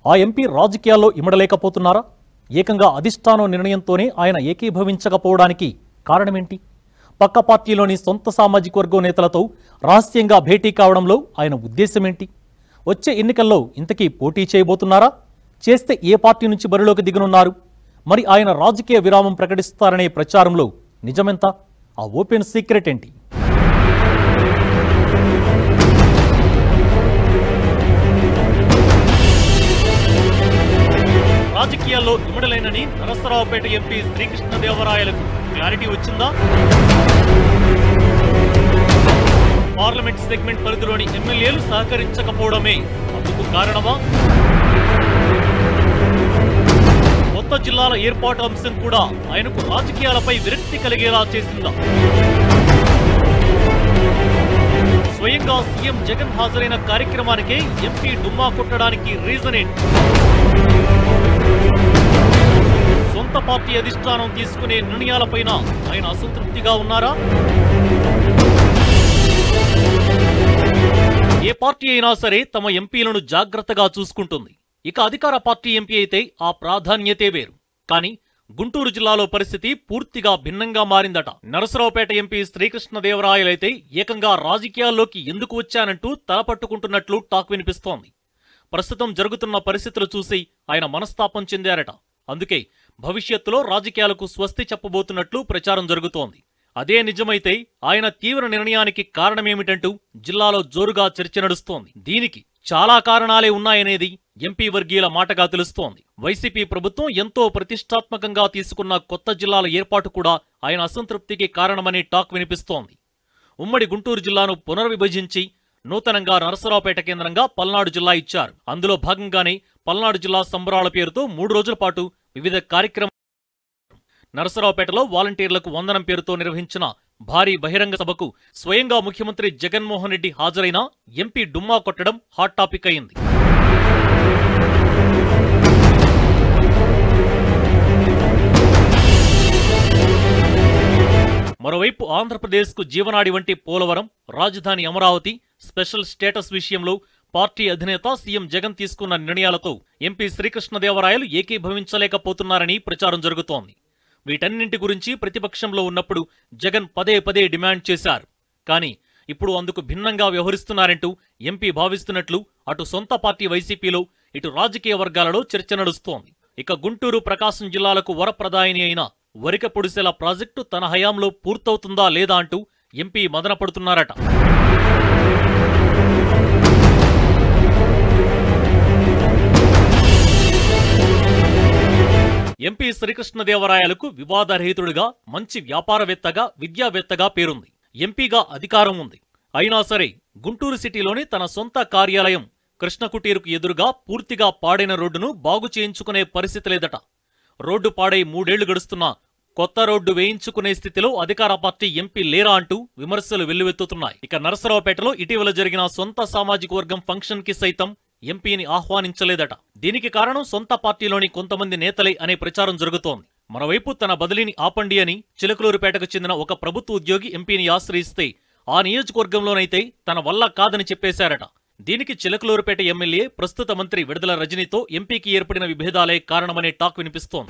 ఆ ఎంపీ రాజకీయాల్లో ఇమడలేకపోతున్నారా ఏకంగా అధిష్టానం నిర్ణయంతోనే ఆయన ఏకీభవించకపోవడానికి కారణమేంటి పక్క పార్టీలోని సొంత సామాజిక వర్గం నేతలతో రహస్యంగా భేటీ కావడంలో ఆయన ఉద్దేశమేంటి వచ్చే ఎన్నికల్లో ఇంతకీ పోటీ చేయబోతున్నారా చేస్తే ఏ పార్టీ నుంచి బరిలోకి దిగనున్నారు మరి ఆయన రాజకీయ విరామం ప్రకటిస్తారనే ప్రచారంలో నిజమెంత ఆ ఓపెన్ సీక్రెట్ ఏంటి రాజకీయాల్లో ఇమడలేనని నరసరావుపేట ఎంపీ శ్రీకృష్ణదేవరాయలకు క్లారిటీ వచ్చిందా పార్లమెంట్ సెగ్మెంట్ పరిధిలోని ఎమ్మెల్యేలు సహకరించకపోవడమే అందుకు కారణమా కొత్త జిల్లాల ఏర్పాటు అంశం కూడా ఆయనకు రాజకీయాలపై విరక్తి కలిగేలా చేసిందా స్వయంగా సీఎం జగన్ హాజరైన కార్యక్రమానికే ఎంపీ డుమ్మా కొట్టడానికి రీజన్ ఏంటి సొంత పార్టీ అధిష్టానం తీసుకునే నిర్ణయాలపైన ఆయన అసంతృప్తిగా ఉన్నారా ఏ పార్టీ అయినా సరే తమ ఎంపీలను జాగ్రత్తగా చూసుకుంటుంది ఇక అధికార పార్టీ ఎంపీ అయితే ఆ ప్రాధాన్యతే వేరు కానీ గుంటూరు జిల్లాలో పరిస్థితి పూర్తిగా భిన్నంగా మారిందట నరసరావుపేట ఎంపీ శ్రీకృష్ణదేవరాయలైతే ఏకంగా రాజకీయాల్లోకి ఎందుకు వచ్చానంటూ తలపట్టుకుంటున్నట్లు టాక్ వినిపిస్తోంది ప్రస్తుతం జరుగుతున్న పరిస్థితులు చూసి ఆయన మనస్తాపం చెందారట అందుకే భవిష్యత్తులో రాజకీయాలకు స్వస్తి చెప్పబోతున్నట్లు ప్రచారం జరుగుతోంది అదే నిజమైతే ఆయన తీవ్ర నిర్ణయానికి కారణమేమిటంటూ జిల్లాలో జోరుగా చర్చ నడుస్తోంది దీనికి చాలా కారణాలే ఉన్నాయనేది ఎంపీ వర్గీయుల మాటగా తెలుస్తోంది వైసీపీ ప్రభుత్వం ఎంతో ప్రతిష్టాత్మకంగా తీసుకున్న కొత్త జిల్లాల ఏర్పాటు కూడా ఆయన అసంతృప్తికి కారణమనే టాక్ వినిపిస్తోంది ఉమ్మడి గుంటూరు జిల్లాను పునర్విభజించి నూతనంగా నరసరావుపేట కేంద్రంగా పల్నాడు జిల్లా ఇచ్చారు అందులో భాగంగానే పల్నాడు జిల్లా సంబరాల పేరుతో మూడు రోజుల పాటు వివిధ కార్యక్రమాలు నరసరావుపేటలో వాలంటీర్లకు వందనం పేరుతో నిర్వహించిన భారీ బహిరంగ సభకు స్వయంగా ముఖ్యమంత్రి జగన్మోహన్ రెడ్డి హాజరైన ఎంపీ డుమ్మా కొట్టడం హాట్ టాపిక్ అయింది మరోవైపు ఆంధ్రప్రదేశ్కు జీవనాడి వంటి పోలవరం రాజధాని అమరావతి స్పెషల్ స్టేటస్ విషయంలో పార్టీ అధినేత సీఎం జగన్ తీసుకున్న నిర్ణయాలతో ఎంపీ శ్రీకృష్ణదేవరాయలు ఏకీభవించలేకపోతున్నారని ప్రచారం జరుగుతోంది వీటన్నింటి గురించి ప్రతిపక్షంలో ఉన్నప్పుడు జగన్ పదే పదే డిమాండ్ చేశారు కానీ ఇప్పుడు అందుకు భిన్నంగా వ్యవహరిస్తున్నారంటూ ఎంపీ భావిస్తున్నట్లు అటు సొంత పార్టీ వైసీపీలో ఇటు రాజకీయ వర్గాలలో చర్చ నడుస్తోంది ఇక గుంటూరు ప్రకాశం జిల్లాలకు వరప్రదాయిని అయిన వరిక పొడిసెల ప్రాజెక్టు తన హయాంలో పూర్తవుతుందా లేదా అంటూ ఎంపీ మదనపడుతున్నారట ఎంపీ శ్రీకృష్ణదేవరాయలకు వివాదరహితుడిగా మంచి వ్యాపారవేత్తగా విద్యావేత్తగా పేరుంది ఎంపీగా అధికారం ఉంది అయినా సరే గుంటూరు సిటీలోని తన సొంత కార్యాలయం కృష్ణకుటీరుకు ఎదురుగా పూర్తిగా పాడైన రోడ్డును బాగు చేయించుకునే పరిస్థితి లేదట రోడ్డు పాడై మూడేళ్లు గడుస్తున్నా కొత్త రోడ్డు వేయించుకునే స్థితిలో అధికార పార్టీ ఎంపీ లేరా అంటూ విమర్శలు వెల్లువెత్తుతున్నాయి ఇక నరసరావుపేటలో ఇటీవల జరిగిన సొంత సామాజిక వర్గం ఫంక్షన్ కి సైతం ఎంపీని ఆహ్వానించలేదట దీనికి కారణం సొంత పార్టీలోని కొంతమంది నేతలే అనే ప్రచారం జరుగుతోంది మరోవైపు తన బదిలీని ఆపండి అని చిలకలూరుపేటకు చెందిన ఒక ప్రభుత్వ ఉద్యోగి ఎంపీని ఆశ్రయిస్తే ఆ నియోజకవర్గంలోనైతే తన వల్ల కాదని చెప్పేశారట దీనికి చిలకలూరుపేట ఎమ్మెల్యే ప్రస్తుత మంత్రి విడుదల రజనీతో ఎంపీకి ఏర్పడిన విభేదాలే కారణమనే టాక్ వినిపిస్తోంది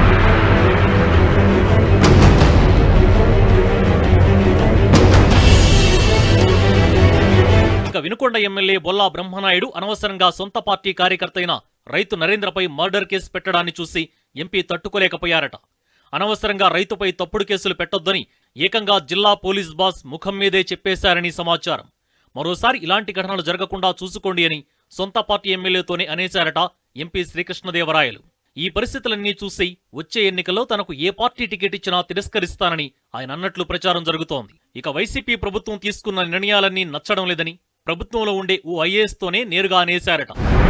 ఇక వినుకొండ ఎమ్మెల్యే బొల్లా బ్రహ్మనాయుడు అనవసరంగా సొంత పార్టీ కార్యకర్త అయిన రైతు నరేంద్రపై మర్డర్ కేసు పెట్టడాన్ని చూసి ఎంపీ తట్టుకోలేకపోయారట అనవసరంగా రైతుపై తప్పుడు కేసులు పెట్టొద్దని ఏకంగా జిల్లా పోలీస్ బాస్ ముఖం మీదే చెప్పేశారని సమాచారం మరోసారి ఇలాంటి ఘటనలు జరగకుండా చూసుకోండి అని సొంత పార్టీ ఎమ్మెల్యేతోనే అనేశారట ఎంపీ శ్రీకృష్ణదేవరాయలు ఈ పరిస్థితులన్నీ చూసి వచ్చే ఎన్నికల్లో తనకు ఏ పార్టీ టికెట్ ఇచ్చినా తిరస్కరిస్తానని ఆయన అన్నట్లు ప్రచారం జరుగుతోంది ఇక వైసీపీ ప్రభుత్వం తీసుకున్న నిర్ణయాలన్నీ నచ్చడం లేదని ప్రభుత్వంలో ఉండే ఓ ఐఏఎస్ తోనే నేరుగా అనేశారట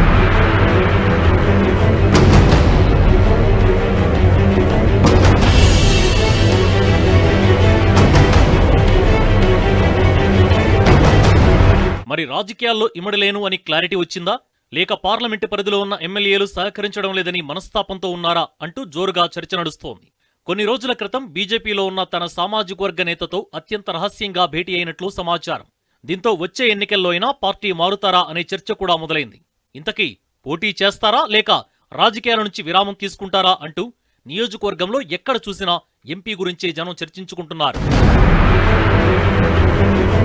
మరి రాజకీయాల్లో ఇమడలేను అని క్లారిటీ వచ్చిందా లేక పార్లమెంటు పరిధిలో ఉన్న ఎమ్మెల్యేలు సహకరించడం లేదని మనస్తాపంతో ఉన్నారా అంటూ జోరుగా చర్చ నడుస్తోంది కొన్ని రోజుల క్రితం బీజేపీలో ఉన్న తన సామాజిక వర్గ నేతతో అత్యంత రహస్యంగా భేటీ అయినట్లు సమాచారం దీంతో వచ్చే ఎన్నికల్లో అయినా పార్టీ మారుతారా అనే చర్చ కూడా మొదలైంది ఇంతకీ పోటీ చేస్తారా లేక రాజకీయాల నుంచి విరామం తీసుకుంటారా అంటూ నియోజకవర్గంలో ఎక్కడ చూసినా ఎంపీ గురించే జనం చర్చించుకుంటున్నారు